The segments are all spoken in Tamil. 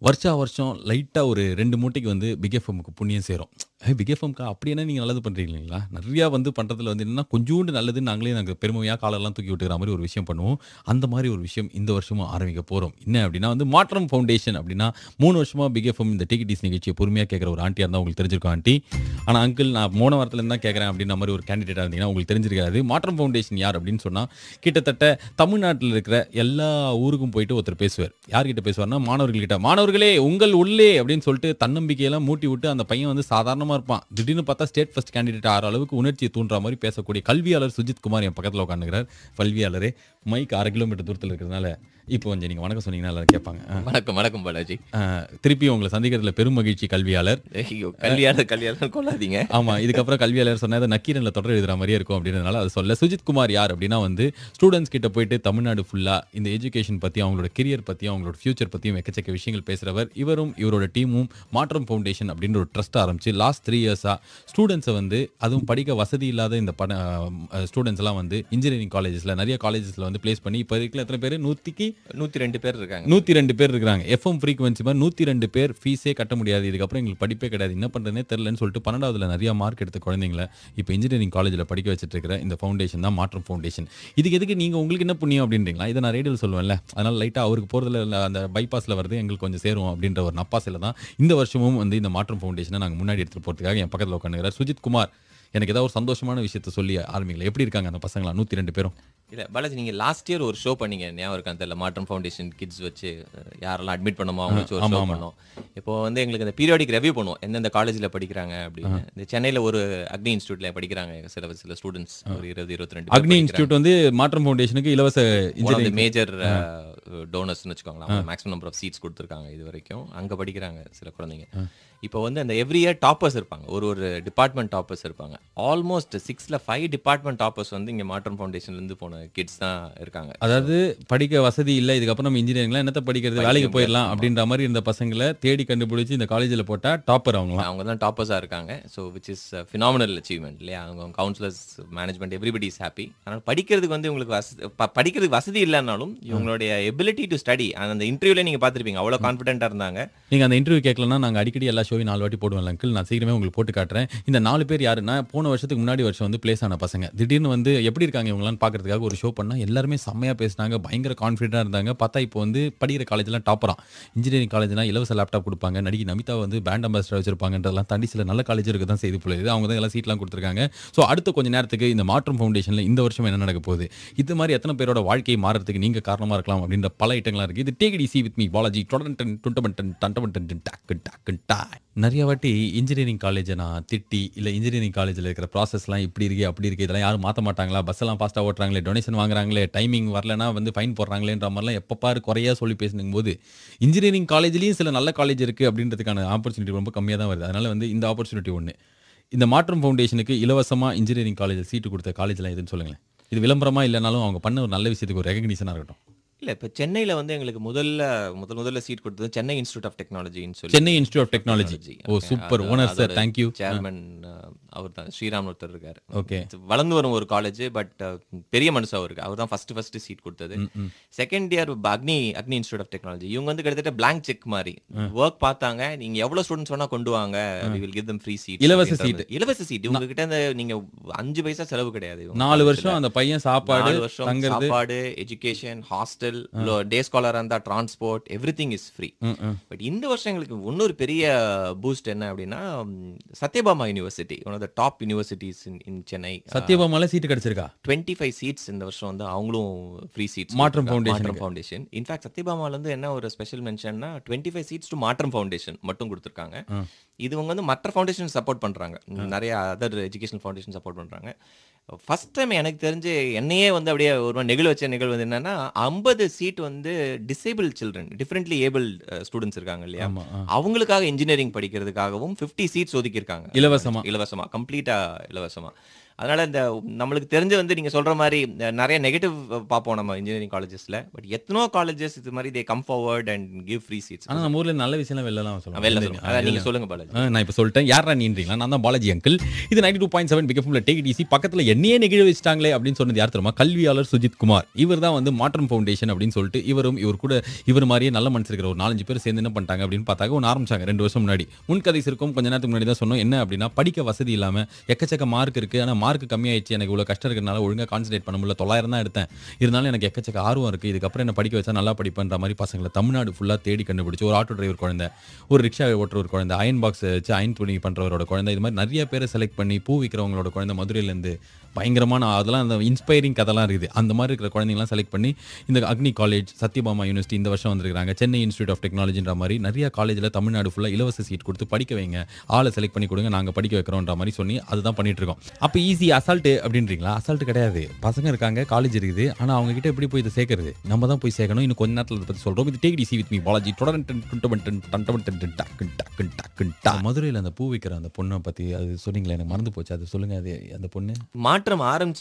வருஷா வருஷம் லைட்டாக ஒரு ரெண்டு மூட்டைக்கு வந்து பிக் எஃப்எம்க்கு புண்ணியம் சேரும் பிக் எஃப்எம்க்கா அப்படி என்ன நீங்கள் நல்லது பண்ணுறீங்க இல்லைங்களா நிறையா வந்து பண்ணுறதுல வந்து என்னன்னா கொஞ்சோண்டு நல்லது நாங்களே நாங்கள் பெருமையாக காலெல்லாம் தூக்கி விட்டுக்கிற மாதிரி ஒரு விஷயம் பண்ணுவோம் அந்த மாதிரி ஒரு விஷயம் இந்த வருஷமும் ஆரம்பிக்க போகிறோம் என்ன அப்படின்னா வந்து மாற்றம் ஃபவுண்டேஷன் அப்படின்னா மூணு வருஷமாக பிக் எஃப்எம் இந்த டிகிட்டிஸ் நிகழ்ச்சியை பொறுமையாக கேட்குற ஒரு ஆண்டியாக இருந்தால் உங்களுக்கு தெரிஞ்சிருக்கும் ஆண்டி ஆனால் அங்கிள் நான் மூணு வாரத்துலேருந்து தான் கேட்குறேன் அப்படின்ற மாதிரி ஒரு கேண்டிடேட்டாக இருந்தீங்கன்னா உங்களுக்கு தெரிஞ்சிருக்காது மாற்றம் ஃபவுண்டேஷன் யார் அப்படின்னு சொன்னால் கிட்டத்தட்ட தமிழ்நாட்டில் இருக்கிற எல்லா ஊருக்கும் போயிட்டு ஒருத்தர் பேசுவார் யார்கிட்ட பேசுவார்னா மாணவர்கள்கிட்ட மாணவர்களே உங்கள் உள்ளே அப்படின்னு சொல்லிட்டு தன்னம்பிக்கையெல்லாம் மூட்டி விட்டு அந்த பையன் வந்து சாதாரணமாக இருப்பான் திடீர்னு பார்த்தா ஸ்டேட் ஃபர்ஸ்ட் கேண்டிடேட் ஆகிற அளவுக்கு உணர்ச்சியை தூண்டுற மாதிரி பேசக்கூடிய கல்வியாளர் சுஜித் குமார் என் பக்கத்தில் உட்காந்துக்கிறார் கல்வியாளரே மைக் அரை கிலோமீட்டர் தூரத்தில் இருக்கிறதுனால இப்போ கொஞ்சம் நீங்கள் வணக்கம் சொன்னீங்கன்னா எல்லாரும் கேட்பாங்க ஆ. வணக்கம் வணக்கம் பாலாஜி ஆ, திருப்பி உங்களை சந்திக்கிறதுல பெரும் மகிழ்ச்சி கல்வியாளர் ஐயோ கல்யாணம் கல்யாணம் கொள்ளாதீங்க ஆமா இதுக்கப்புறம் கல்வியாளர் சொன்னது நக்கீரன்ல தொடர் எழுதுற மாதிரியே இருக்கும் அப்படின்றதுனால அதை சொல்ல சுஜித் குமார் யார் அப்படின்னா வந்து ஸ்டூடெண்ட்ஸ் கிட்ட போயிட்டு தமிழ்நாடு ஃபுல்லா இந்த எஜுகேஷன் பத்தி அவங்களோட கெரியர் பத்தி அவங்களோட ஃபியூச்சர் பத்தியும் எக்கச்சக்க விஷயங்கள் பேசுறவர் இவரும் இவரோட டீமும் மாற்றம் ஃபவுண்டேஷன் அப்படின்ற ஒரு ட்ரஸ்ட் ஆரம்பிச்சு லாஸ்ட் த்ரீ இயர்ஸா ஸ்டூடெண்ட்ஸை வந்து அதுவும் படிக்க வசதி இல்லாத இந்த பட ஸ்டூடெண்ட்ஸ் எல்லாம் வந்து இன்ஜினியரிங் காலேஜஸ்ல நிறைய காலேஜஸ்ல வந்து பிளேஸ் பண்ணி இப்போ இருக்கிற எத்தனை பேர் நூத்திக்கு நூத்தி ரெண்டு பேர் இருக்காங்க நூற்றி ரெண்டு பேர் இருக்கிறாங்க எஃப்எம் ஃப்ரீக்வன்சி மாதிரி நூற்றி ரெண்டு பேர் ஃபீஸே கட்ட முடியாது இதுக்கப்புறம் எங்களுக்கு படிப்பே கிடையாது என்ன பண்ணுறதுனே தெரிலன்னு சொல்லிட்டு பன்னெண்டாவதுல நிறைய மார்க் எடுத்த குழந்தைங்கள இப்போ இன்ஜினியரிங் காலேஜில் படிக்க வச்சுட்டு இருக்கிற இந்த ஃபவுண்டேஷன் தான் மாற்றம் ஃபவுண்டேஷன் இதுக்கு எதுக்கு நீங்கள் உங்களுக்கு என்ன புண்ணியம் அப்படின்றீங்களா இதை நான் ரேடியோவில் சொல்லுவேன்ல அதனால் லைட்டாக அவருக்கு போகிறதுல அந்த பைபாஸில் வருது எங்களுக்கு கொஞ்சம் சேரும் அப்படின்ற ஒரு நப்பாசில் தான் இந்த வருஷமும் வந்து இந்த மாற்றம் ஃபவுண்டேஷனை நாங்கள் முன்னாடி எடுத்துகிட்டு போகிறதுக்காக என் பக்கத்தில் உட்காந்துக்கிறார் சுஜித் குமார் எனக்கு ஏதாவது ஒரு சந்தோஷமான விஷயத்த சொல்லி ஆரம்பிங்களா எப்படி இருக்காங்க அந்த பசங்களா நூற்றி ரெண்டு பேரும் இல்ல பாலாஜி நீங்க லாஸ்ட் இயர் ஒரு ஷோ பண்ணீங்க ஞாபகம் இருக்கா தெரியல மாற்றம் ஃபவுண்டேஷன் கிட்ஸ் வச்சு அஹ், யாரெல்லாம் அட்மிட் பண்ணுமோ அவங்க வச்சு ஒரு ஷோ பண்ணோம் இப்போ வந்து எங்களுக்கு இந்த பீரியாடிக் ரெவ்யூ பண்ணுவோம் எந்தெந்த காலேஜ்ல படிக்கிறாங்க அப்படின்னு இந்த சென்னையில ஒரு அக்னி இன்ஸ்டியூட்ல படிக்கிறாங்க சில சில ஸ்டூடெண்ட்ஸ் ஒரு இருபது இருபத்தி ரெண்டு அக்னி இன்ஸ்டியூட் வந்து மாற்றம் ஃபவுண்டேஷனுக்கு இலவச இன்ஜினியரிங் மேஜர் டோனர்ஸ்னு வச்சுக்கோங்களேன் மேக்ஸிமம் நம்பர் ஆஃப் சீட்ஸ் கொடுத்துருக்காங்க இது வரைக்கும் அங்க படிக்கிறாங்க சில குழந்தைங்க இப்போ வந்து அந்த எவ்ரி இயர் டாப்பர்ஸ் இருப்பாங்க ஒரு ஒரு டிபார்ட்மெண்ட் டாப்பர்ஸ் இருப்பாங்க ஆல்மோஸ்ட் சிக்ஸ்ல ஃபைவ் டிபார்ட்மெண்ட் டாப்பர்ஸ் வந்து இங்க மாற்றம் ஃபவுண்டேஷன்ல இருந்து போன கிட்ஸ் தான் இருக்காங்க அதாவது படிக்க வசதி இல்லை இதுக்கப்புறம் நம்ம இன்ஜினியரிங்லாம் என்னத்த படிக்கிறது வேலைக்கு போயிடலாம் அப்படின்ற மாதிரி இருந்த பசங்களை தேடி கண்டுபிடிச்சு இந்த காலேஜில் போட்டா டாப்பர் அவங்களாம் அவங்க தான் டாப்பர்ஸாக இருக்காங்க so which is phenomenal achievement இல்லையா அவங்க counsellors management everybody is happy ஆனால் படிக்கிறதுக்கு வந்து உங்களுக்கு வசதி ப- படிக்கிறதுக்கு வசதி இல்லைனாலும் இவங்களுடைய எபிலிட்டி டு ஸ்டடி அந்த இன்டர்வியூல நீங்க பார்த்திருப்பீங்க அவ்வளோ கான்ஃபிடென்ட்டாக இருந்தாங்க நீங்க அந்த இன்டர்வியூ கேட்கலன்னா நாங்க அடிக்கடி எல்லா ஷோவையும் நாலு வாட்டி போடுவோம் அங்கிள் நான் சீக்கிரமே உங்களுக்கு போட்டு காட்டுறேன் இந்த நாலு பேர் யாருன்னா போன வருஷத்துக்கு முன்னாடி வருஷம் வந்து பிளேஸ் ஆன பசங்க திடீர்னு வந்து எப்படி இருக்காங்க இவங்களாம் பார்க்கறதுக்காக ஒரு ஷோ பண்ணா எல்லாருமே செம்மையா பேசினாங்க பயங்கர கான்ஃபிடென்ட்டாக இருந்தாங்க பார்த்தா இப்போ வந்து படிக்கிற காலேஜ்லாம் டாப்பராம் இன்ஜினியரிங் காலேஜ்லாம் இலவச லேப்டாப் கொடுப்பாங்க நடிகை நமிதா வந்து பேண்ட் அம்பாசிடர் வச்சிருப்பாங்கன்றதெல்லாம் தாண்டி சில நல்ல காலேஜ் இருக்க தான் செய்து போகுது அவங்க தான் எல்லாம் சீட்லாம் கொடுத்துருக்காங்க ஸோ அடுத்த கொஞ்ச நேரத்துக்கு இந்த மாற்றம் ஃபவுண்டேஷனில் இந்த வருஷம் என்ன நடக்க போகுது இது மாதிரி எத்தனை பேரோட வாழ்க்கையை மாறதுக்கு நீங்க காரணமா இருக்கலாம் அப்படின்ற பல ஐட்டங்களாக இருக்கு இது take easy with me Balaji டொடன் டுண்டமண்டன் டண்டமண்டன் டாக்கு டாக்கு டாய் நிறைய வாட்டி இன்ஜினியரிங் காலேஜை நான் திட்டி இல்லை இன்ஜினியரிங் காலேஜில் இருக்கிற ப்ராசஸ்லாம் இப்படி இருக்கு அப்படி இருக்கு இதெல்லாம் யாரும் மாற்ற மாட்டாங்களா பஸ் எல்லாம் ஃபாஸ்ட்டாக ஓட்டுறாங்களே டொனேஷன் வாங்குறாங்களே டைமிங் வரலனா வந்து ஃபைன் போடுறாங்களேன்ற மாதிரிலாம் எப்போ பாரு குறையா சொல்லி பேசுனும் போது இன்ஜினியரிங் காலேஜ்லேயும் சில நல்ல காலேஜ் இருக்குது அப்படின்றதுக்கான ஆப்பர்ச்சுனிட்டி ரொம்ப கம்மியாக தான் வருது அதனால வந்து இந்த ஆப்பர்ச்சுனிட்டி ஒன்று இந்த மாற்றம் ஃபவுண்டேஷனுக்கு இலவசமாக இன்ஜினியரிங் காலேஜில் சீட்டு கொடுத்த காலேஜ்லாம் எதுன்னு சொல்லுங்களேன் இது விளம்பரமா இல்லைனாலும் அவங்க பண்ண ஒரு நல்ல விஷயத்துக்கு ஒரு ரெகக்னிஷனாக இருக்கட்டும் இல்ல இப்போ சென்னையில வந்து எங்களுக்கு முதல்ல முதல் முதல்ல சீட் கொடுத்தது சென்னை இன்ஸ்டியூட் ஆஃப் டெக்னாலஜின்னு சொல்லி சென்னை இன்ஸ்டியூட் ஆஃப் டெக்னாலஜி ஓ super owner sir thank you chairman அவர் தான் ஸ்ரீராம் ஒருத்தர் இருக்காரு ஓகே இது வளர்ந்து வரும் ஒரு காலேஜ் பட் பெரிய மனுஷன் அவருக்கு அவர் தான் ஃபர்ஸ்ட் ஃபர்ஸ்ட் சீட் கொடுத்தது second year Agni Agni institute of technology இவங்க வந்து கிட்டத்தட்ட blank செக் மாதிரி ஒர்க் பார்த்தாங்க நீங்க எவ்வளவு ஸ்டூடெண்ட்ஸ் வேணா கொண்டு வாங்க we will give them free seat இலவச seat. இலவச சீட் உங்க கிட்ட இந்த நீங்க அஞ்சு பைசா செலவு கிடையாது இவங்க நாலு காலேஜ்ல. வருஷம் அந்த பையன் சாப்பாடு நாலு வருஷம் தங்குறது சாப்பாடு எஜுகேஷன் ஹாஸ்டல் டே ஸ்காலரா இருந்தா transport everything is free hmm, hmm. But இந்த வருஷம் எங்களுக்கு இன்னொரு பெரிய பூஸ்ட் என்ன அப்படின்னா ம், Sathyabama university one of the top universities in in Chennai சத்யபாமால சீட்டு கிடைச்சிருக்கா டுவெண்ட்டி ஃபைவ் சீட்ஸ் இந்த வருஷம் வந்து அவங்களும் free seats Maatram foundation Maatram foundation in fact சத்யபாமால வந்து என்ன ஒரு ஸ்பெஷல் மென்ஷன்னா twenty five seats to Maatram foundation மட்டும் கொடுத்துருக்காங்க இது இவங்க வந்து மற்ற ஃபவுண்டேஷன் சப்போர்ட் பண்றாங்க நிறைய அதர் எஜுகேஷன் ஃபவுண்டேஷன் சப்போர்ட் பண்றாங்க ஃபர்ஸ்ட் டைம் எனக்கு தெரிஞ்சு என்னையே வந்து அப்படியே ஒரு மாதிரி நெகிழ வச்ச நிகழ்வு வந்து என்னன்னா ஐம்பது சீட் வந்து disable children differently able students இருக்காங்க இல்லையா ஆமா, ஆ. அவங்களுக்காக இன்ஜினியரிங் படிக்கிறதுக்காகவும் 50 சீட்ஸ் ஒதுக்கியிருக்காங்க இலவசமா. இலவசமா கம்ப்ளீட்டா இலவசமா அதனால இந்த நம்மளுக்கு தெரிஞ்சு வந்து நீங்க சொல்ற மாதிரி அஹ், நிறைய நெகட்டிவ் பார்ப்போம் நம்ம இன்ஜினியரிங் காலேஜஸ்ல பட் எத்தனோ காலேஜஸ் இது மாதிரி they come forward and give free seats ஆனா நம்ம ஊர்ல நல்ல விஷயம் வெளிலலாம் சொல்லலாம் வெளில சொல்லுங்க அதான் நீங்க சொல்லுங்க பாலாஜி ஆ, நான் இப்போ சொல்லிட்டேன் யாரா நீன்றீங்களா நான் தான் பாலாஜி அங்கிள் இது நைன்டி டூ பாயிண்ட் செவன் பிகஃபும்ல டேக் டிசி பக்கத்தில் என்னையே நெகிழ வச்சிட்டாங்களே அப்படின்னு சொன்னது யார் தெரியுமா கல்வியாளர் சுஜித் குமார் இவர் தான் வந்து மாற்றம் ஃபவுண்டேஷன் அப்படின்னு சொல்லிட்டு இவரும் இவர் கூட இவர் மாதிரியே நல்ல மனசு இருக்கிற ஒரு நாலஞ்சு பேர் சேர்ந்து என்ன பண்ணிட்டாங்க அப்படின்னு பார்த்தாங்க ஒன்று ஆரம்பிச்சாங்க ரெண்டு வருஷம் முன்னாடி முன்கதை இருக்கும் கொஞ்ச நேரத்துக்கு முன்னாடி தான் சொன்னோம் என்ன அப்படின்னா படிக்க வசதி இல்லாமல் எக்கச்சக்க மார்க் இருக்கு ஆனால் மார்க் கம்மியாயிடுச்சு எனக்கு இவ்வளோ கஷ்டம் இருக்கிறனால ஒழுங்காக கான்சன்ட்ரேட் பண்ண முடியல தொள்ளாயிரம் தான் எடுத்தேன் இருந்தாலும் எனக்கு எக்கச்சக்க ஆர்வம் இருக்கு இதுக்கப்புறம் என்ன படிக்க வச்சா நல்லா படிப்பேன்ற மாதிரி பசங்களை தமிழ்நாடு ஃபுல்லாக தேடி கண்டுபிடிச்சு ஒரு ஆட்டோ டிரைவர் குழந்தை ஒரு ரிக்ஷா ஓட்டுற ஒரு குழந்தை அயன் பாக்ஸ் வச்சு அயன் துணி பண்றவரோட குழந்தை இது மாதிரி நிறைய பேரை செலக்ட் பண்ணி பூ விற்கிறவங்களோட குழந்தை மதுரையிலேருந்து பயங்கரமான அதெல்லாம் அந்த இன்ஸ்பைரிங் கதைலாம் இருக்குது அந்த மாதிரி இருக்கிற குழந்தைங்களாம் செலக்ட் பண்ணி இந்த அக்னி காலேஜ் சத்யபாமா யூனிவர்சிட்டி இந்த வருஷம் வந்திருக்காங்க சென்னை இன்ஸ்டியூட் ஆஃப் டெக்னாலஜின்ற மாதிரி நிறைய காலேஜில் தமிழ்நாடு ஃபுல்லாக இலவச சீட் கொடுத்து படிக்க வைங்க ஆளை செலக்ட் பண்ணி கொடுங்க நாங்கள் படிக்க வைக்கிறோன்ற மாதிரி சொல்லி அதுதான் பண்ணிட்டு இருக்கோம் அப்போ ஈஸி அசால்ட்டு அப்படின்றீங்களா அசால்ட் கிடையாது பசங்க இருக்காங்க காலேஜ் இருக்குது ஆனால் அவங்க கிட்ட எப்படி போய் இதை சேர்க்கறது நம்ம தான் போய் சேர்க்கணும் இன்னும் கொஞ்ச நேரத்தில் இதை பற்றி சொல்கிறோம் இது take it easy with me Balaji மதுரையில் அந்த பூ விற்கிற அந்த பொண்ணை பற்றி அது சொன்னீங்களே எனக்கு மறந்து போச்சு அது சொல்லுங்க அது அந்த பொண்ணு மாற்றம் ஆரம்பிச்ச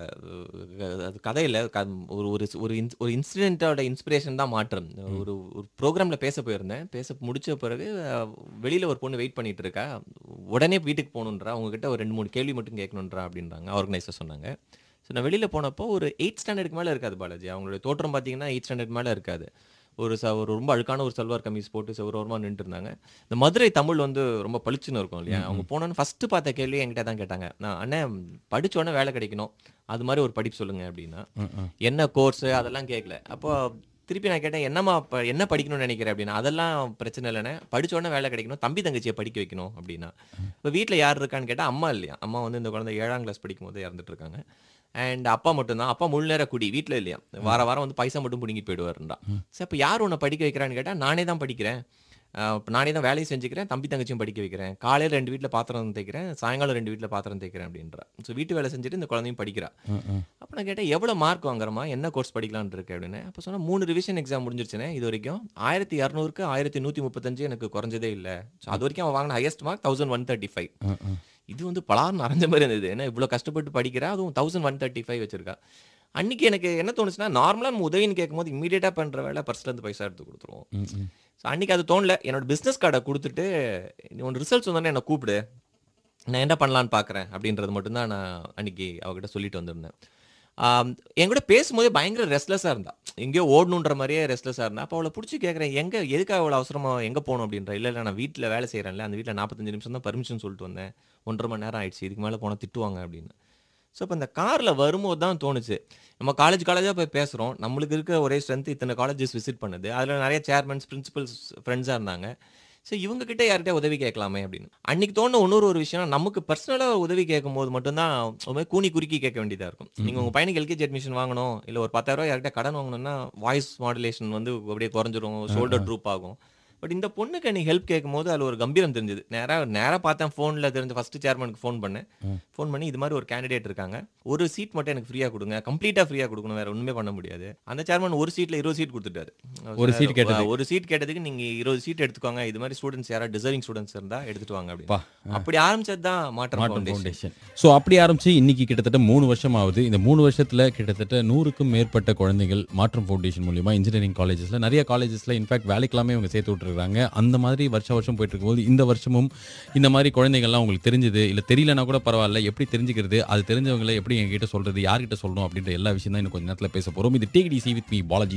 அஹ், அது கதையில க- ஒரு ஒரு ஒரு இன்ஸ்- ஒரு இன்சிடென்ட்டோட இன்ஸ்பிரேஷன் தான் மாற்றம் ஒரு ஒரு ப்ரோக்ராம்ல பேச போயிருந்தேன் பேச முடிச்ச பிறகு அஹ், வெளியில ஒரு பொண்ணு வெயிட் பண்ணிட்டு இருக்கா உடனே வீட்டுக்கு போகணுன்றா அவங்க கிட்ட ஒரு ரெண்டு மூணு கேள்வி மட்டும் கேட்கணுன்றா அப்படின்றாங்க ஆர்கனைசர் சொன்னாங்க ஸோ நான் வெளியில போனப்போ ஒரு எயிட் ஸ்டாண்டர்டுக்கு மேல இருக்காது பாலாஜி அவங்களுடைய தோற்றம் பார்த்தீங்கன்னா எயிட் ஸ்டாண்டர்ட் மேல இருக்காது ஒரு ச ஒரு ரொம்ப அழுக்கான ஒரு சல்வார் கமீஸ் போட்டு செவ்வரோரமாக நின்றுட்டு இருந்தாங்க இந்த மதுரை தமிழ் வந்து ரொம்ப பளிச்சுன்னு இருக்கும் இல்லையா அவங்க போனோன்னு ஃபர்ஸ்ட் பார்த்த கேள்வி என்கிட்ட தான் கேட்டாங்க நான் அண்ணன் படிச்ச உடனே வேலை கிடைக்கணும் அது மாதிரி ஒரு படிப்பு சொல்லுங்க அப்படின்னா என்ன கோர்ஸ் அதெல்லாம் கேட்கல அப்போ திருப்பி நான் கேட்டேன் என்னம்மா ப- என்ன படிக்கணும்னு நினைக்கிறேன் அப்படின்னா அதெல்லாம் பிரச்சனை இல்லைண்ணே படிச்ச உடனே வேலை கிடைக்கணும் தம்பி தங்கச்சியை படிக்க வைக்கணும் அப்படின்னா இப்போ வீட்டில் யார் இருக்கான்னு கேட்டால் அம்மா இல்லையா அம்மா வந்து இந்த குழந்தை ஏழாம் கிளாஸ் படிக்கும் போது இறந்துட்டு இருக்காங்க அண்ட் அப்பா மட்டும்தான் அப்பா முழு நேர குடி வீட்டில் இல்லையா வார வாரம் வந்து பைசா மட்டும் பிடிங்கிட்டு போயிடுவாருன்றா சரி அப்போ யார் உன்னை படிக்க வைக்கிறான்னு கேட்டால் நானே தான் படிக்கிறேன் ஆஹ் இப்ப நானே தான் வேலையும் செஞ்சுக்கிறேன் தம்பி தங்கச்சியும் படிக்க வைக்கிறேன் காலையில் ரெண்டு வீட்டில் பாத்திரம் தேய்க்கிறேன் சாயங்காலம் ரெண்டு வீட்டில் பாத்திரம் தேய்க்கிறேன் அப்படின்றா ஸோ வீட்டு வேலை செஞ்சுட்டு இந்த குழந்தையும் படிக்கிறா அப்போ நான் கேட்டேன் எவ்வளோ மார்க் வாங்குறமா என்ன கோர்ஸ் படிக்கலாம்னு இருக்கு அப்படின்னு அப்போ சொன்னா மூணு ரிவிஷன் எக்ஸாம் முடிஞ்சிருச்சுனே இது வரைக்கும் ஆயிரத்தி இரநூறுக்கு ஆயிரத்தி நூற்றி முப்பத்தஞ்சு எனக்கு குறைஞ்சதே இல்லை ஸோ அது வரைக்கும் அவன் வாங்கின highest mark thousand one thirty five இது வந்து பலார்னு அரைஞ்ச மாதிரி இருந்தது ஏன்னா இவ்வளோ கஷ்டப்பட்டு படிக்கிறா அதுவும் தௌசண்ட் ஒன் தேர்ட்டி ஃபைவ் வச்சிருக்கா அன்னைக்கு எனக்கு என்ன தோணுச்சுன்னா நார்மலாக நம்ம உதவின்னு கேட்கும்போது இமீடியட்டாக பண்ணுற வேலை பர்ஸ்லேருந்து பைசா எடுத்து கொடுத்துருவோம் ஸோ அன்னைக்கு அது தோணல என்னோட பிஸ்னஸ் கார்டை கொடுத்துட்டு நீ உன் ரிசல்ட்ஸ் வந்தோடனே என்னை கூப்பிடு நான் என்ன பண்ணலான்னு பார்க்குறேன் அப்படின்றது மட்டும்தான் நான் அன்னைக்கு அவகிட்ட சொல்லிட்டு வந்திருந்தேன் ஆம், என் கூட பேசும்போதே பயங்கர ரெஸ்ட்லெஸ்ஸாக இருந்தா எங்கேயோ ஓடணுன்ற மாதிரியே ரெஸ்ட்லெஸ்ஸாக இருந்தா அப்போ அவளை பிடிச்சி கேட்குறேன் எங்கே எதுக்காக அவ்வளோ அவசரமாக எங்கே போகணும் அப்படின்ற இல்லை இல்லை நான் வீட்டில் வேலை செய்கிறேன்ல அந்த வீட்டில் நாற்பத்தஞ்சு நிமிஷம் தான் பர்மிஷன் சொல்லிட்டு வந்தேன் ஒன்றரை மணி நேரம் ஆயிடுச்சு இதுக்கு மேலே போனால் திட்டுவாங்க அப்படின்னு ஸோ இப்போ இந்த காரில் வரும்போது தான் தோணுச்சு நம்ம காலேஜ் காலேஜாக போய் பேசுகிறோம் நம்மளுக்கு இருக்க ஒரே ஸ்ட்ரென்த் இத்தனை காலேஜஸ் விசிட் பண்ணுது அதில் நிறைய சேர்மன்ஸ் பிரின்சிபல்ஸ் ஃப்ரெண்ட்ஸாக இருந்தாங்க ஸோ இவங்க கிட்ட யார்கிட்ட உதவி கேட்கலாமே அப்படின்னு அன்னைக்கு தோணுன இன்னொரு ஒரு விஷயம் நமக்கு பர்சனலாக உதவி கேட்கும்போது மட்டும்தான் ஒரு மாதிரி கூனி குறுக்கி கேட்க வேண்டியதாக இருக்கும் நீங்கள் உங்கள் பையனுக்கு எல்கேஜி அட்மிஷன் வாங்கணும் இல்லை ஒரு பத்தாயிரம் யார்கிட்ட கடன் வாங்கணும்னா வாய்ஸ் மாடுலேஷன் வந்து அப்படியே குறைஞ்சிரும் ஷோல்டர் ட்ரூப் ஆகும் பட் இந்த பொண்ணுக்கு நீ ஹெல்ப் கேட்கும்போது அதில் ஒரு கம்பீரம் தெரிஞ்சது நேராக நேராக பார்த்தேன் ஃபோனில் தெரிஞ்ச ஃபர்ஸ்ட் சேர்மனுக்கு ஃபோன் பண்ணேன் ஃபோன் பண்ணி இது மாதிரி ஒரு கேண்டிடேட் இருக்காங்க ஒரு சீட் மட்டும் எனக்கு ஃப்ரீயாக கொடுங்க கம்ப்ளீட்டாக ஃப்ரீயாக கொடுக்கணும் வேற ஒன்றுமே பண்ண முடியாது அந்த சேர்மன் ஒரு சீட்டில் இருபது சீட் கொடுத்துட்டாரு ஒரு சார், seat கேட்டதுக்கு. ஒரு சீட் கேட்டதுக்கு நீங்கள் இருபது சீட் எடுத்துக்கோங்க இது மாதிரி ஸ்டூடெண்ட்ஸ் யாராவது டிசர்விங் ஸ்டூடெண்ட்ஸ் இருந்தால் எடுத்துட்டு வாங்க பா, அப்படின்னு அப்படி ஆரம்பிச்சது தான் மாற்றம் மாற்றம் ஃபவுண்டேஷன் ஃபவுண்டேஷன் ஸோ அப்படி ஆரம்பிச்சு இன்னைக்கு கிட்டத்தட்ட மூணு வருஷம் ஆகுது இந்த மூணு வருஷத்துல கிட்டத்தட்ட நூறுக்கும் மேற்பட்ட குழந்தைகள் மாற்றம் ஃபவுண்டேஷன் மூலியமா இன்ஜினியரிங் காலேஜஸ்ல நிறைய காலேஜஸ்ல இன்ஃபேக்ட் வேலைக்கெல்லாமே இவங்க சேர்த்து விட்டுருக்காங்க அந்த மாதிரி வருஷம் வருஷம் போயிட்டு இருக்கும்போது இந்த வருஷமும் இந்த மாதிரி குழந்தைகள்லாம் உங்களுக்கு தெரிஞ்சது இல்லை தெரியலனா கூட பரவாயில்ல எப்படி தெரிஞ்சுக்கிறது அது தெரிஞ்சவங்களை எப்படி எங்ககிட்ட சொல்றது யார்கிட்ட சொல்லணும் அப்படின்ற எல்லா விஷயம் தான் இன்னும் கொஞ்ச நேரத்தில் பேச போறோம் இது take it easy with me Balaji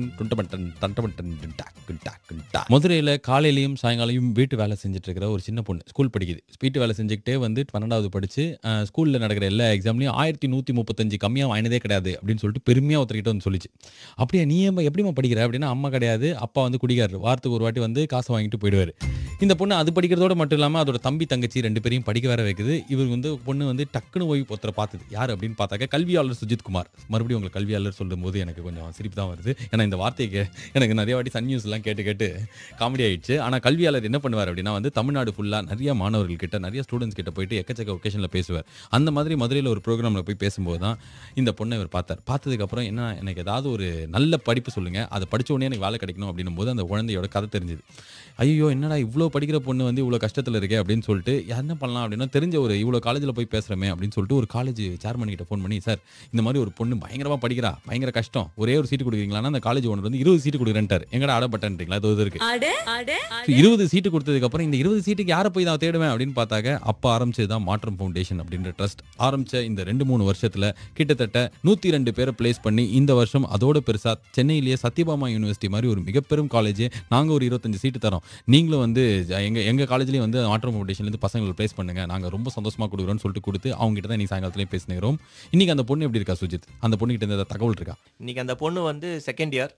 தொடர்ந்து மதுரையில் காலையிலையும் சாயங்காலையும் வீட்டு வேலை செஞ்சுட்டு இருக்கிற ஒரு சின்ன பொண்ணு ஸ்கூல் படிக்குது வீட்டு வேலை செஞ்சுக்கிட்டே வந்து பன்னெண்டாவது படிச்சு ஸ்கூலில் நடக்கிற எல்லா எக்ஸாம்லையும் ஆயிரத்தி நூற்றி முப்பத்தஞ்சு கம்மியாக வாங்கினதே கிடையாது அப்படின்னு சொல்லிட்டு பெருமையாக ஒருத்தர்கிட்ட வந்து சொல்லிச்சு அப்படியே நீ ஏம்மா எப்படிம்மா படிக்கிற அப்படின்னா அம்மா கிடையாது அப்பா வந்து குடிக்காரு வாரத்துக்கு ஒரு வாட்டி வந்து காசை வாங்கிட்டு போயிடுவார் இந்த பொண்ணு அது படிக்கிறதோட மட்டும் இல்லாமல் அதோட தம்பி தங்கச்சி ரெண்டு பேரையும் படிக்க வேற வைக்குது இவர் வந்து பொண்ணு வந்து டக்குன்னு போய் ஒருத்தரை பார்த்தது யார் அப்படின்னு பார்த்தாக்க கல்வியாளர் சுஜித் குமார் மறுபடியும் உங்களுக்கு கல்வியாளர் சொல்லும் போது எனக்கு கொஞ்சம் சிரிப்பு தான் வருது ஏன்னா இந்த வார்த்தையை கே- எனக்கு நிறைய வாட்டி சன் நியூஸ்லாம் கேட்டு கேட்டு காமெடி ஆயிடுச்சு ஆனால் கல்வியாளர் என்ன பண்ணுவார் அப்படின்னா வந்து தமிழ்நாடு ஃபுல்லாக நிறைய மாணவர்கள் கிட்ட நிறைய ஸ்டூடெண்ட்ஸ் கிட்ட போயிட்டு எக்கச்சக்க ஒகேஷனில் பேசுவார் அந்த மாதிரி மதுரையில் ஒரு ப்ரோக்ராமில் போய் பேசும்போது தான் இந்த பொண்ணை இவர் பார்த்தார் பார்த்ததுக்கப்புறம் என்ன எனக்கு ஏதாவது ஒரு நல்ல படிப்பு சொல்லுங்கள் அதை படிச்ச உடனே எனக்கு வேலை கிடைக்கணும் அப்படின்னும் போது அந்த குழந்தையோட கதை தெரிஞ்சுது ஐயோ என்னடா இவ்வளோ படிக்கிற பொண்ணு வந்து இவ்வளோ கஷ்டத்தில் இருக்கே அப்படின்னு சொல்லிட்டு என்ன பண்ணலாம் அப்படின்னா தெரிஞ்ச ஒரு இவ்வளோ காலேஜில் போய் பேசுகிறமே அப்படின்னு சொல்லிட்டு ஒரு காலேஜ் சேர்மன் கிட்ட ஃபோன் பண்ணி சார் இந்த மாதிரி ஒரு பொண்ணு பயங்கரமாக படிக்கிறா பயங்கர கஷ்டம் ஒரே ஒரு சீட்டு கொடுக்குறீங்களான்னா அந்த காலேஜ் ஓனர் வந்து இருபது சீட்டு கொடுக்குறேன்ட்டார் எங்கடா அடப்பட்டன்றீங்களா அது இருக்கு அட அட So, இருபது சீட்டு கொடுத்ததுக்கு அப்புறம் இந்த இருபது சீட்டுக்கு யாரை போய் நான் தேடுவேன் அப்படின்னு பார்த்தாக்க அப்போ ஆரம்பிச்சது தான் மாற்றம் ஃபவுண்டேஷன் அப்படின்ற ட்ரஸ்ட் ஆரம்பிச்ச இந்த ரெண்டு மூணு வருஷத்துல கிட்டத்தட்ட நூத்தி ரெண்டு பேரை பிளேஸ் பண்ணி இந்த வருஷம் அதோட பெருசா சென்னையிலேயே சத்யபாமா யூனிவர்சிட்டி மாதிரி ஒரு மிகப்பெரும் காலேஜ் நாங்க ஒரு இருபத்தஞ்சு சீட்டு தரோம் நீங்களும் வந்து ஜ- எங்க எங்க காலேஜ்லயும் வந்து மாற்றம் ஃபவுண்டேஷன்ல இருந்து பசங்களை பிளேஸ் பண்ணுங்க நாங்க ரொம்ப சந்தோஷமா கொடுக்குறோம்னு சொல்லிட்டு கொடுத்து அவங்க கிட்ட தான் இன்னைக்கு சாயங்காலத்திலேயே பேசினுக்கிறோம் இன்னைக்கு அந்த பொண்ணு எப்படி இருக்கா சுஜித் அந்த பொண்ணு கிட்ட இந்த தகவல் இருக்கா இன்னைக்கு அந்த பொண்ணு வந்து செகண்ட் இயர்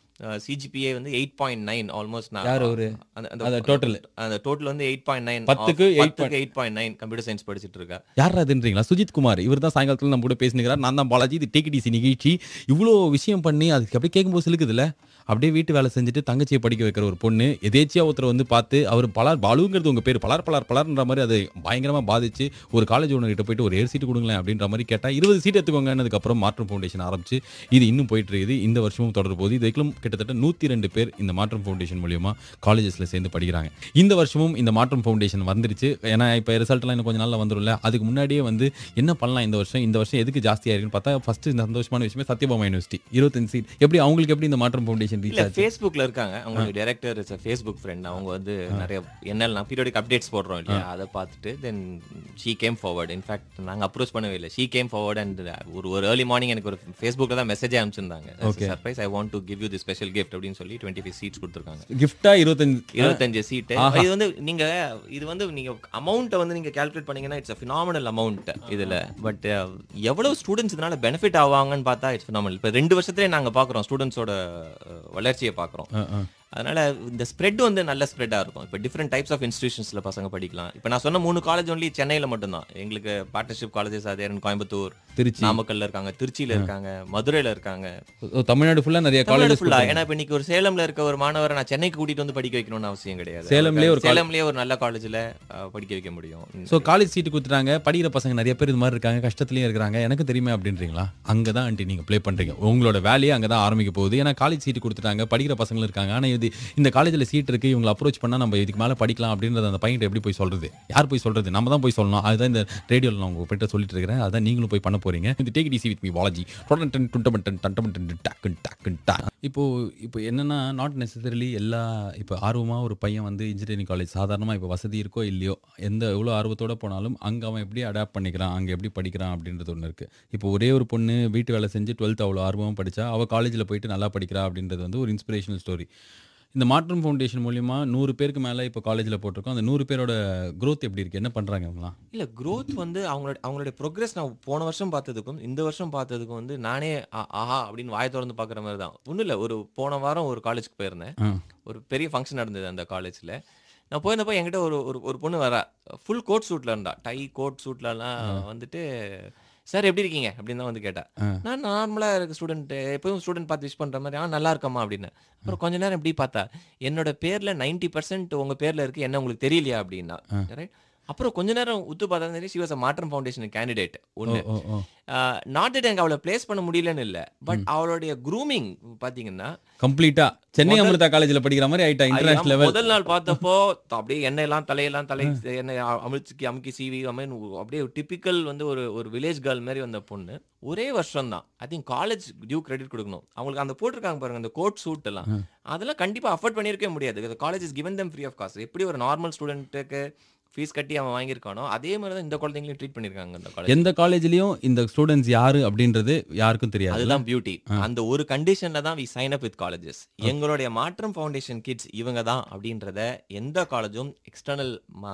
சிஜிபிஏ வந்து எயிட் பாயிண்ட் நைன் ஆல்மோஸ்ட் யார் அவரு? அந்த அந்த total. அந்த டோட்டல் வந்து எயிட் பாயிண்ட் நைன் பத்துக்கு 8 eight point nine computer science படிச்சிட்டு இருக்கா யார் அதுன்றீங்களா சுஜித் குமார் இவர் தான் சாயங்காலத்தில் நம்ம கூட பேசினுக்கிறார் நான் தான் பாலாஜி இது டேக் டிசி நிகழ்ச்சி இவ்வளோ விஷயம் பண்ணி அதுக்கு அப்படியே கேட்கும்போது சிலுக்குதுல்ல அப்படியே வீட்டு வேலை செஞ்சுட்டு தங்கச்சியை படிக்க வைக்கிற ஒரு பொண்ணு எதேச்சியா ஒருத்தர் வந்து பார்த்து அவர் பலார் பாலுங்கிறது உங்க பேர் பலார் பலார் பலார்ன்ற மாதிரி அது பயங்கரமா பாதிச்சு ஒரு காலேஜ் ஓனர் கிட்ட போயிட்டு ஒரு ஏர் சீட்டு கொடுங்களேன் அப்படின்ற மாதிரி கேட்டா இருபது சீட் எடுத்துக்கோங்கன்னதுக்கு அப்புறம் மாற்றம் ஃபவுண்டேஷன் ஆரம்பிச்சு இது இன்னும் போயிட்டு இருக்குது இந்த வருஷமும் தொடர போகுது இது வரைக்கும் கிட்டத்தட்ட நூத்தி ரெண்டு பேர் இந்த மாற்றம் ஃபவுண்டேஷன் மூலியமா காலேஜஸ்ல சேர்ந்து படிக்கிறாங்க இந்த வருஷமும் இந்த மாற்றம் ஃபவுண்டேஷன் வந்துருச்சு ஏன்னா இப்போ ரிசல்ட்லாம் இன்னும் கொஞ்ச நாள்ல வந்துரும்ல அதுக்கு முன்னாடியே வந்து என்ன பண்ணலாம் இந்த வருஷம் இந்த வருஷம் எதுக்கு ஜாஸ்தியா இருக்குன்னு பார்த்தா ஃபர்ஸ்ட் இந்த சந்தோஷமான விஷயமே சத்யபாமா யூனிவர்சிட்டி இருபத்தஞ்சு சீட் எப்படி அவங்களுக்கு எப்படி இந்த மாற்றம் ஃபவுண்டேஷன் ரீச் இல்ல ஆச்சு ஃபேஸ்புக்ல இருக்காங்க அவங்களுக்கு டைரக்டர் இஸ் ஃபேஸ்புக் ஃப்ரெண்ட் அவங்க வந்து நிறைய என்னெல்லாம் பீரியோடிக் அப்டேட்ஸ் போடுறோம் இல்லையா அதை பார்த்துட்டு then she came forward in fact நாங்க அப்ரோச் பண்ணவே இல்லை ஷீ கேம் ஃபார்வர்ட் அண்ட் ஒரு ஒரு ஏர்லி மார்னிங் எனக்கு ஒரு ஃபேஸ்புக்ல தான் மெசேஜ் அனுப்பிச்சிருந்தாங்க surprise I want to give you the special gift அப்படின்னு சொல்லி டுவெண்ட்டி ஃபைவ் சீட்ஸ் கொடுத்துருக்காங்க கிஃப்டா இருபத்தஞ்சு இருபத்தஞ்சு சீட்டு இது வந்து நீங்க இது வந்து நீங்க அமௌண்ட்டை வந்து நீங்க கால்குலேட் பண்ணீங்கன்னா இட்ஸ் ஃபினாமினல் அமௌண்ட் இதுல பட் எவ்வளவு ஸ்டூடெண்ட்ஸ் இதனால பெனிஃபிட் ஆவாங்கன்னு பார்த்தா இட்ஸ் ஃபினாமினல் இப்போ ரெண்டு வருஷத்துலேயே நாங்க பாக்குறோம் ஸ்டூடெண்ட்ஸோட வளர்ச்சியை பாக்குறோம் அதனால இந்த ஸ்ப்ரெட் வந்து நல்ல ஸ்ப்ரெட்டா இருக்கும் இப்போ டிஃப்ரெண்ட் டைப்ஸ் ஆஃப் இன்ஸ்டியூஷன்ஸ்ல பசங்க படிக்கலாம் இப்போ நான் சொன்ன மூணு காலேஜ் ஒன்லி சென்னையில மட்டும்தான் எங்களுக்கு பார்ட்னர்ஷிப் காலேஜஸ் அதே கோயம்புத்தூர் திருச்சி நாமக்கல்ல இருக்காங்க திருச்சியில இருக்காங்க மதுரையில இருக்காங்க ஓ, தமிழ்நாடு ஃபுல்லா நிறைய தமிழ்நாடு காலேஜஸ் ஃபுல்லா ஏன்னா இப்ப இன்னைக்கு ஒரு சேலம்ல இருக்க ஒரு மாணவரை நான் சென்னைக்கு கூட்டிட்டு வந்து படிக்க வைக்கணும்னு அவசியம் கிடையாது சேலம்லயே ஒரு சேலம்லயே ஒரு நல்ல காலேஜ்ல படிக்க வைக்க முடியும் ஸோ காலேஜ் சீட்டு கொடுத்துட்டாங்க படிக்கிற பசங்க நிறைய பேர் இது மாதிரி இருக்காங்க கஷ்டத்துலயும் இருக்கிறாங்க எனக்கு தெரியுமே அப்படின்றீங்களா அங்கே தான் ஆண்டி நீங்கள் ப்ளே பண்ணுறீங்க உங்களோட வேலையே அங்கே தான் ஆரம்பிக்க போகுது ஏன்னா காலேஜ் சீட்டு கொடுத்துட்டாங்க படிக்கிற பசங்களும் இருக்காங்க ஆனால் இது இந்த காலேஜில் சீட் இருக்கு இவங்களை அப்ரோச் பண்ணால் நம்ம இதுக்கு மேலே படிக்கலாம் அப்படின்றத அந்த பையன் எப்படி போய் சொல்றது யார் போய் சொல்றது நம்ம தான் போய் சொல்லணும் அதுதான் இந்த ரேடியோவில் நான் உங்ககிட்ட சொல்லிட்டு இருக்கிறேன் அதான் நீங்களும் போய் பண்ண போறீங்க இந்த take it easy with me Balaji டொடன் டுண்டமட்டன் டண்டமட்டன் டாக்குன் டாக்குன் டா இப்போ இப்போ என்னன்னா நாட் நெசசரிலி எல்லா இப்போ ஆர்வமாக ஒரு பையன் வந்து இன்ஜினியரிங் காலேஜ் சாதாரணமாக இப்போ வசதி இருக்கோ இல்லையோ எந்த எவ்வளோ ஆர்வத்தோட போனாலும் அங்கே அவன் எப்படி அடாப்ட் பண்ணிக்கிறான் அங்கே எப்படி படிக்கிறான் அப்படின்றது ஒன்று இருக்குது இப்போ ஒரே ஒரு பொண்ணு வீட்டு வேலை செஞ்சு டுவெல்த் அவ்வளோ ஆர்வமாக படித்தா அவள் காலேஜில் போயிட்டு நல்லா படிக்கிறா அப்படின்றது வந்து ஒரு இன்ஸ்பிரேஷனல் ஸ்டோரி இந்த மாற்றம் ஃபவுண்டேஷன் மூலியமா நூறு பேருக்கு மேலே இப்போ காலேஜில் போட்டிருக்கோம் அந்த நூறு பேரோட growth எப்படி இருக்குது என்ன பண்ணுறாங்க அவங்களாம் இல்ல growth வந்து அவங்களோட அவங்களுடைய ப்ரோக்ரஸ் நான் போன வருஷம் பார்த்ததுக்கும் இந்த வருஷம் பார்த்ததுக்கும் வந்து நானே ஆ- ஆஹா அப்படின்னு வாய் திறந்து பார்க்குற மாதிரி தான் ஒன்றும் இல்லை ஒரு போன வாரம் ஒரு காலேஜ்க்கு போயிருந்தேன் ஆ ஒரு பெரிய ஃபங்க்ஷன் நடந்தது அந்த காலேஜில் நான் போயிருந்தப்போ என்கிட்ட ஒரு ஒரு ஒரு பொண்ணு வரா ஃபுல் கோட் சூட்ல இருந்தா டை கோட் சூட்லலாம் வந்துட்டு சார் எப்படி இருக்கீங்க அப்படின்னு தான் வந்து கேட்டா நான் நார்மலாக இருக்க ஸ்டூடெண்ட் எப்பவும் ஸ்டூடெண்ட் பார்த்து விஷ் பண்ற மாதிரி ஆ நல்லா இருக்கம்மா அப்படின்னு அப்புறம் கொஞ்ச நேரம் இப்படி பார்த்தா என்னோட பேர்ல 90% பர்சன்ட் உங்க பேர்ல இருக்கு என்ன உங்களுக்கு தெரியலையா அப்படின்னா ரைட் அப்புறம் கொஞ்ச நேரம் உத்து பார்த்தா தெரியும் she was Maatram foundation candidate ஒன்று ஓ ஓ நாட் தட் எனக்கு அவளை பிளேஸ் பண்ண முடியலன்னு இல்லை பட் அவளுடைய க்ரூமிங் பார்த்தீங்கன்னா கம்ப்ளீட்டா சென்னை அமிர்தா காலேஜில் படிக்கிற மாதிரி ஆயிட்டா இன்டர்நேஷனல் ஐயா, லெவல் முதல் நாள் பார்த்தப்போ த- அப்படியே எண்ணெய் எல்லாம் தலையெல்லாம் தலை எண்ணெய் அ- அமிழ்ச்சி அமுக்கி சீவி I mean, அப்படியே டிபிக்கல் வந்து ஒரு ஒரு வில்லேஜ் கேர்ள் மாதிரி வந்த பொண்ணு ஒரே வருஷம் தான் I think college due credit கொடுக்கணும் அவங்களுக்கு அந்த போட்டிருக்காங்க பாருங்க அந்த கோட் சூட் எல்லாம் அதெல்லாம் கண்டிப்பா அஃபோர்ட் பண்ணியிருக்கவே முடியாது college is given them free of cost எப்படி ஒரு நார்மல் ஸ்டூடெண்ட்டுக்கு ஃபீஸ் கட்டி அவன் வாங்கியிருக்கானோ அதே மாதிரி தான் இந்த குழந்தைங்களையும் ட்ரீட் பண்ணியிருக்காங்க அந்த காலேஜ் எந்த காலேஜ்லயும் இந்த ஸ்டூடெண்ட்ஸ் யாரு அப்படின்றது யாருக்கும் தெரியாது அதுதான் பியூட்டி அந்த ஒரு கண்டிஷன்ல தான் we sign up with colleges எங்களுடைய மாற்றம் ஃபவுண்டேஷன் கிட்ஸ் இவங்க தான் அப்படின்றத எந்த காலேஜும் எக்ஸ்டர்னல்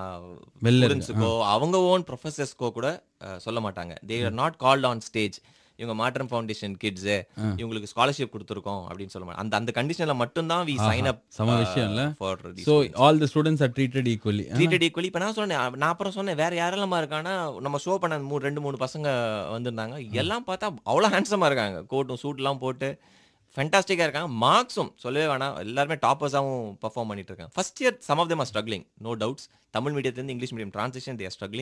வெளில இருக்கு. ஸ்டூடெண்ட்ஸுக்கோ அவங்க ஓன் ப்ரொஃபசர்ஸ்க்கோ கூட அஹ், சொல்ல மாட்டாங்க they are not called on stage இவங்க மாற்றம் ஃபவுண்டேஷன் கிட்ஸ் இவங்களுக்கு ஸ்காலர்ஷிப் கொடுத்துருக்கோம் அப்படின்னு சொல்ல மாட்டாங்க அந்த அந்த கண்டிஷன்ல மட்டும்தான் வி சைன் அப் செம விஷயம் இல்ல? For so all the students are treated equally treated equally இப்போ நான் சொன்னேன் நான் அப்புறம் சொன்னேன் வேற யாரெல்லாம் இருக்கானா நம்ம ஷோ பண்ண மூணு ரெண்டு மூணு பசங்க வந்திருந்தாங்க எல்லாம் பார்த்தா அவ்வளோ ஹேண்ட்ஸமாக இருக்காங்க கோட்டும் சூட்லாம் போட்டு ஃபென்டாஸ்டிக்காக இருக்காங்க மார்க்ஸும் சொல்லவே வேணாம் எல்லாருமே டாப்பர்ஸாகவும் பர்ஃபார்ம் பண்ணிட்டு இருக்காங்க first year some of them are struggling no doubts Tamil மீடியத்துலேருந்து English medium transition they're struggling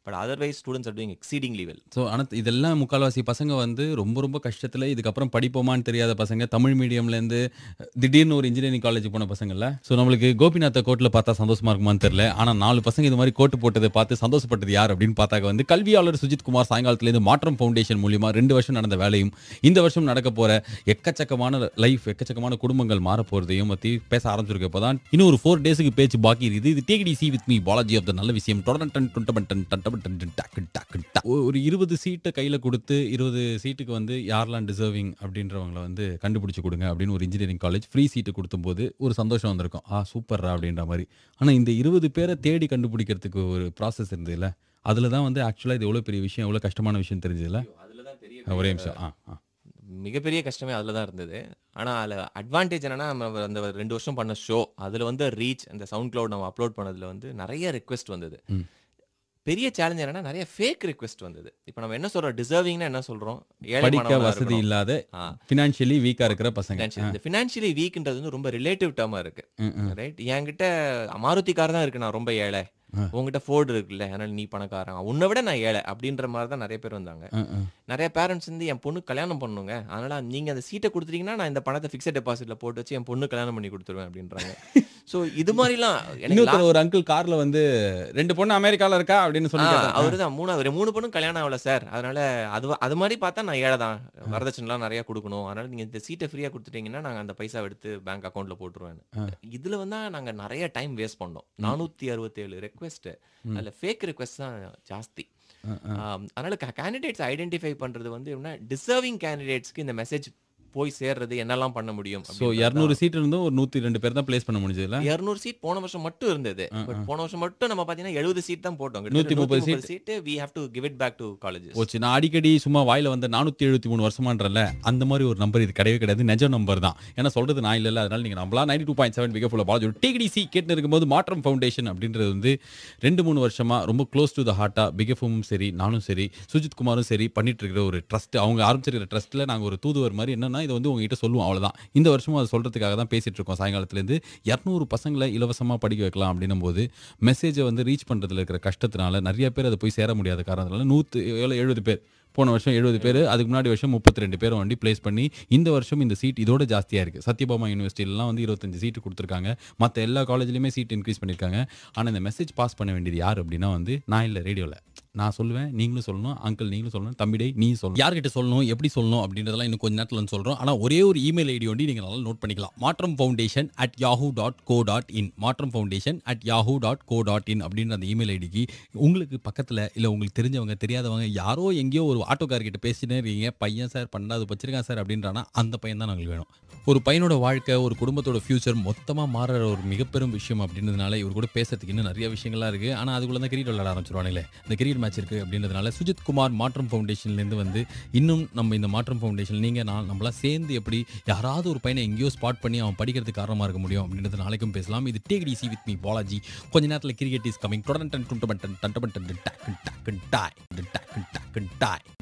but otherwise students are doing exceedingly well so ஆனால் இதெல்லாம் முக்கால்வாசி பசங்க வந்து ரொம்ப ரொம்ப கஷ்டத்தில் இதுக்கப்புறம் படிப்போமான்னு தெரியாத பசங்க தமிழ் மீடியம்லேருந்து திடீர்னு ஒரு இன்ஜினியரிங் காலேஜ் போன பசங்கள்ல ஸோ நம்மளுக்கு கோபிநாத்த கோட்டில் பார்த்தா சந்தோஷமா இருக்குமான்னு தெரியல ஆனால் நாலு பசங்க இது மாதிரி கோட்டு போட்டதை பார்த்து சந்தோஷப்பட்டது யார் அப்படின்னு பார்த்தாக்க வந்து கல்வியாளர் சுஜித் குமார் சாயங்காலத்துலேருந்து மாற்றம் ஃபவுண்டேஷன் மூலியமா ரெண்டு வருஷம் நடந்த வேலையும் இந்த வருஷம் நடக்க போற எக்கச்சக்கமான லைஃப் எக்கச்சக்கமான குடும்பங்கள் மாற போறதையும் பற்றி பேச ஆரம்பிச்சிருக்க இப்போ தான் இன்னும் ஒரு ஃபோர் டேஸுக்கு பேச்சு பாக்கி இருக்குது இது take easy with me Balaji of the நல்ல விஷயம் தொடர்ந்து டன் டுண்டபன் டன் டண்டபன் டன் டன் டக்கு டக்கு டா. ஒ- ஒரு இருபது சீட்டை கையில் கொடுத்து இருபது சீட்டுக்கு வந்து யாரெல்லாம் டிசர்விங் அப்படின்றவங்கள வந்து கண்டுபிடிச்சு கொடுங்க அப்படின்னு ஒரு இன்ஜினியரிங் காலேஜ் ஃப்ரீ சீட்டு கொடுத்தும்போது ஒரு சந்தோஷம் வந்திருக்கும் ஆ சூப்பர்ரா அப்படின்ற மாதிரி ஆனால் இந்த இருபது பேரை தேடி கண்டுபிடிக்கிறதுக்கு ஒரு ப்ராசஸ் இருந்ததுல அதில் தான் வந்து ஆக்சுவலாக இது எவ்வளோ பெரிய விஷயம் எவ்வளோ கஷ்டமான விஷயம் தெரிஞ்சதுல அதில் தான் பெரிய ஒரே நிமிஷம் ஆ ஆ மிகப்பெரிய கஷ்டமே அதில் தான் இருந்தது ஆனால் அதில் அட்வான்டேஜ் என்னன்னா நம்ம அந்த ரெண்டு வருஷம் பண்ண ஷோ அதில் வந்து ரீச் அந்த சவுண்ட் கிளவுட் நம்ம அப்லோட் பண்ணதில் வந்து நிறைய ரிக்வெஸ்ட் வந்தது ம். பெரிய சேலஞ்ச் என்னன்னா நிறைய ஃபேக் ரிக்வெஸ்ட் வந்தது இப்போ நம்ம என்ன சொல்றோம் டிசர்விங்னா என்ன சொல்றோம் ஏழை படிக்க மாணவனா வசதி இருக்கணும். இல்லாத ஆ. ஃபினான்ஷியலி வீக்காக இருக்கிற பசங்க Financially- இந்த ஃபினான்ஷியலி வீக்ன்றது வந்து ரொம்ப ரிலேட்டிவ் டேர்மா இருக்கு ம், ம். ரைட் என்கிட்ட மாருதி கார் தான் இருக்கு நான் ரொம்ப ஏழை ஆ. உங்ககிட்ட ஃபோர்டு இருக்குல்ல அதனால நீ பணக்காரன் உன்னை விட நான் ஏழை அப்படின்ற மாதிரி தான் நிறைய பேர் வந்தாங்க ம், ம். நிறைய பேரண்ட்ஸ் வந்து என் பொண்ணு கல்யாணம் பண்ணுங்க அதனால நீங்க அந்த சீட்டை கொடுத்துட்டீங்கன்னா நான் இந்த பணத்தை ஃபிக்ஸட் டெபாசிட்ல போட்டு வச்சு என் பொண்ணு கல்யாணம் பண்ணி கொடுத்துருவேன் அப்படின்றாங்க ஸோ இது மாதிரிலாம் எனக்கு இன்னொருத்தர் ஒரு அங்கிள் கார்ல வந்து ரெண்டு பொண்ணு அமெரிக்கால இருக்கா அப்படின்னு சொல்லி கேட்டாங்க. அவரு தான் மூணாவது மூணு பொண்ணும் கல்யாணம் ஆகல சார் அதனால அது அது மாதிரி பார்த்தா நான் ஏழை தான் வரதட்சணைலாம் நிறைய கொடுக்கணும் அதனால நீங்க இந்த சீட்டை ஃப்ரீயா கொடுத்துட்டீங்கன்னா நாங்க அந்த பைசா எடுத்து பேங்க் அக்கௌண்ட்ல போட்டுருவேன் இதுல வந்து நாங்க நிறைய டைம் வேஸ்ட் பண்ணோம் நானூத்தி அறுபத்தி ஏழு ரெக்வெஸ்ட் அதுல ஃபேக் ரெக்வெஸ்ட் தான் ஜாஸ்தி ஆம், அதனால கேண்டிடேட்ஸ் ஐடென்டிஃபை பண்றது வந்து எப்படின்னா டிசர்விங் கேண்டிடேட்ஸ்க்கு இந்த மெசேஜ் போய் சேர்றது என்னெல்லாம் பண்ண முடியும் ஸோ இரநூறு சீட் இருந்தும் ஒரு நூற்றி ரெண்டு பேர் தான் ப்ளேஸ் பண்ண முடிஞ்சதுல இரநூறு சீட் போன வருஷம் மட்டும் இருந்தது பட் போன வருஷம் மட்டும் நம்ம பாத்தீங்கன்னா எழுபது சீட் தான் போட்டோம் நூத்தி முப்பது seat we have to give it back to colleges போச்சு நான் அடிக்கடி சும்மா வாயில வந்து நானூற்றி எழுபத்தி மூணு வருஷமான்றல அந்த மாதிரி ஒரு நம்பர் இது கிடையவே கிடையாது நிஜ நம்பர் தான் ஏன்னா சொல்றது நான் இல்லை அதனால நீங்க நம்பலாம் நைன்டி டூ பாயிண்ட் செவன் பிகே ஃபுல்லாக பாலாஜி டிகிடிசி கேட்டு இருக்கும்போது மாற்றம் ஃபவுண்டேஷன் அப்படின்றது வந்து ரெண்டு மூணு வருஷமா ரொம்ப க்ளோஸ் டு த ஹார்ட்டா பிகேஃபும் சரி நானும் சரி சுஜித் குமாரும் சரி பண்ணிட்டு இருக்கிற ஒரு ட்ரஸ்ட் அவங்க ஆரம்பிச்சிருக்கிற ட்ரஸ்ட்ல நாங்க ஒரு தூதுவர் மாதிரி என்னன்னா இதை வந்து உங்ககிட்ட சொல்லுவோம் அவ்வளவுதான் இந்த வருஷமும் அதை சொல்றதுக்காக தான் பேசிட்டு இருக்கோம் சாயங்காலத்துலேருந்து இரநூறு பசங்களை இலவசமா படிக்க வைக்கலாம் அப்படின்னும் போது மெசேஜை வந்து ரீச் பண்றதுல இருக்கிற கஷ்டத்தினால நிறைய பேர் அதை போய் சேர முடியாத காரணத்தினால நூற்று எழுபது பேர் போன வருஷம் எழுபது பேர் அதுக்கு முன்னாடி வருஷம் முப்பத்தி ரெண்டு பேரும் வண்டி ப்ளேஸ் பண்ணி இந்த வருஷம் இந்த சீட் இதோட ஜாஸ்தியாக இருக்குது சத்யபாமா யூனிவர்சிட்டிலாம் வந்து இருபத்தஞ்சு சீட்டு கொடுத்துருக்காங்க மற்ற எல்லா காலேஜ்லையுமே சீட் இன்க்ரீஸ் பண்ணியிருக்காங்க ஆனால் இந்த மெசேஜ் பாஸ் பண்ண வேண்டியது யார் அப்படின்னா வந்து நான் இல்லை ரேடியோவில் நான் சொல்லுவேன் நீங்களும் சொல்லணும் அங்கிள் நீங்களும் சொல்லணும் தம்பிடே நீ சொல்லணும் யார்கிட்ட சொல்லணும் எப்படி சொல்லணும் அப்படின்றதெல்லாம் இன்னும் கொஞ்ச நேரத்தில் வந்து சொல்கிறோம் ஆனால் ஒரே ஒரு இமெயில் ஐடி ஒண்டி நீங்கள் நல்லா நோட் பண்ணிக்கலாம் Maatram foundation at Yahoo dot co dot in Maatram foundation at Yahoo dot co dot in அப்படின்ற அந்த இமெயில் ஐடிக்கு உங்களுக்கு பக்கத்தில் இல்லை உங்களுக்கு தெரிஞ்சவங்க தெரியாதவங்க யாரோ எங்கேயோ ஒரு ஆட்டோக்கார்கிட்ட பேசினே இருக்கீங்க பையன் சார் பன்னெண்டாவது வச்சிருக்கான் சார் அப்படின்றானா அந்த பையன் தான் நாங்களுக்கு வேணும் ஒரு பையனோட வாழ்க்கை ஒரு குடும்பத்தோட ஃபியூச்சர் மொத்தமாக மாறுற ஒரு மிகப்பெரும் விஷயம் அப்படின்றதுனால இவர் கூட பேசுறதுக்கு இன்னும் நிறைய விஷயங்கள்லாம் இருக்குது ஆனால் அதுக்குள்ள தான் கிரிக்கெட் விளையாட ஆரம்பிச்சிருவானுங்களே இந்த கிரிக்கெட் மேட்ச் இருக்குது அப்படின்றதுனால சுஜித் குமார் மாற்றம் ஃபவுண்டேஷன்லேருந்து வந்து இன்னும் நம்ம இந்த மாற்றம் ஃபவுண்டேஷன் நீங்கள் நான் நம்மளாம் சேர்ந்து எப்படி யாராவது ஒரு பையனை எங்கேயோ ஸ்பாட் பண்ணி அவன் படிக்கிறதுக்கு காரணமாக இருக்க முடியும் அப்படின்றது நாளைக்கும் பேசலாம் இது take easy with me Balaji கொஞ்ச நேரத்தில் கிரிக்கெட் இஸ் கமிங் தொடர்ந்து டன் டுண்டபன் டன் டண்டபன் டன் டாக் டாக் டாய் டாக் டாக் டாய்